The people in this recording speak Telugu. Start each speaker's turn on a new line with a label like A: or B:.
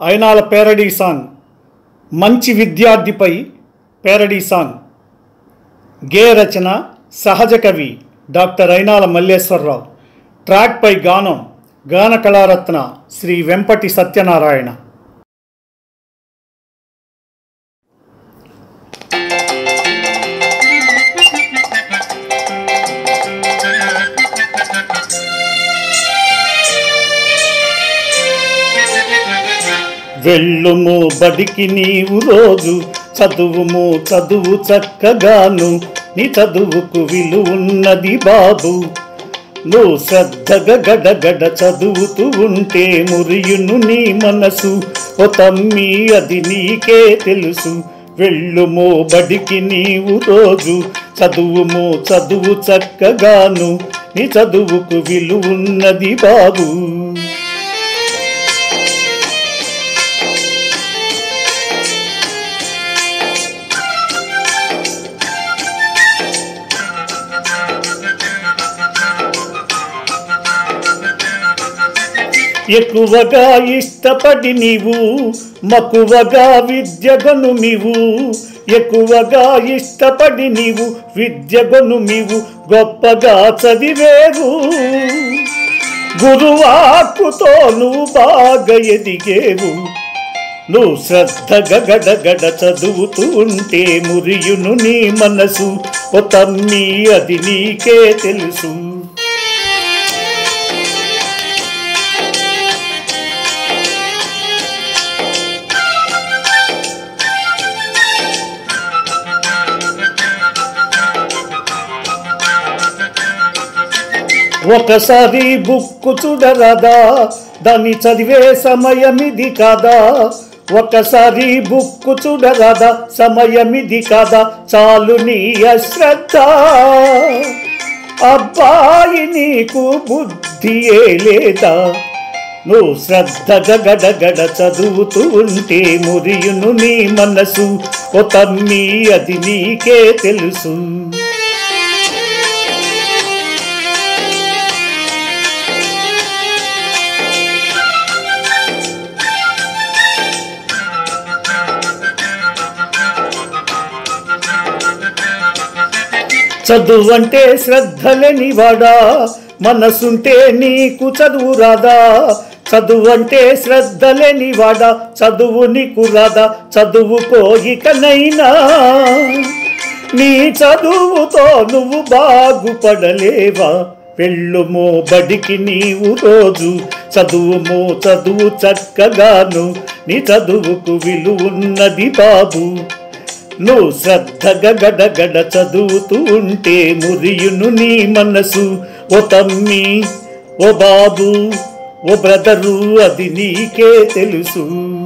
A: అయినాల పేరడీ సాంగ్ మంచి విద్యార్థిపై పేరడీ సాంగ్ గే రచన సహజ కవి డాక్టర్ అయినాల మల్లేశ్వరరావు ట్రాక్పై గానం గాన కళారత్న శ్రీ వెంపటి సత్యనారాయణ వెళ్ళుము బడికి నీవు రోజు చదువుము చదువు చక్కగాను నీ చదువుకు విలువున్నది బాబు నువ్వు శ్రద్ధగా గడగడ చదువుతూ ఉంటే మురియును నీ మనసు ఓ తమ్మి అది నీకే తెలుసు వెళ్ళుమో బడికి నీవు రోజు చదువుము చదువు చక్కగాను నీ చదువుకు విలువున్నది బాబు ఎక్కువగా ఇష్టపడి నీవు మక్కువగా విద్యగను నీవు ఎక్కువగా ఇష్టపడి నీవు విద్యగను నీవు గొప్పగా చదివేవు గురువాక్కుతో నువ్వు బాగా ఎదిగేవు నువ్వు శ్రద్ధగా గడగడ చదువుతూ ఉంటే మురియును నీ మనసు ఓ తమ్మి అది నీకే తెలుసు ఒకసారి బుక్కు చూడరాదా దాన్ని చదివే సమయమిది కాదా ఒకసారి బుక్కు చూడరాదా సమయమిది కాదా చాలు నీ అశ్రద్ధ అబ్బాయి నీకు బుద్ధియే లేదా నువ్వు శ్రద్ధగా గడగడ చదువుతూ ఉంటే మురియును నీ మనసు ఓ తమ్మి అది నీకే తెలుసు చదువంటే శ్రద్ధలేని వాడా మనసుంటే నీకు చదువు రాదా చదువంటే శ్రద్ధలేని వాడా చదువు నీకు రాదా చదువుకో ఇకనైనా నీ చదువుతో నువ్వు బాగుపడలేవా వెళ్ళుమో బడికి నీవు రోజు చదువుమో చదువు చక్కగాను నీ చదువుకు విలువున్నది బాబు నువ్వు శ్రద్ధగా గడగడ చదువుతూ ఉంటే మురియును నీ మనసు ఓ తమ్మి ఓ బాబు ఓ బ్రదరు అది నీకే తెలుసు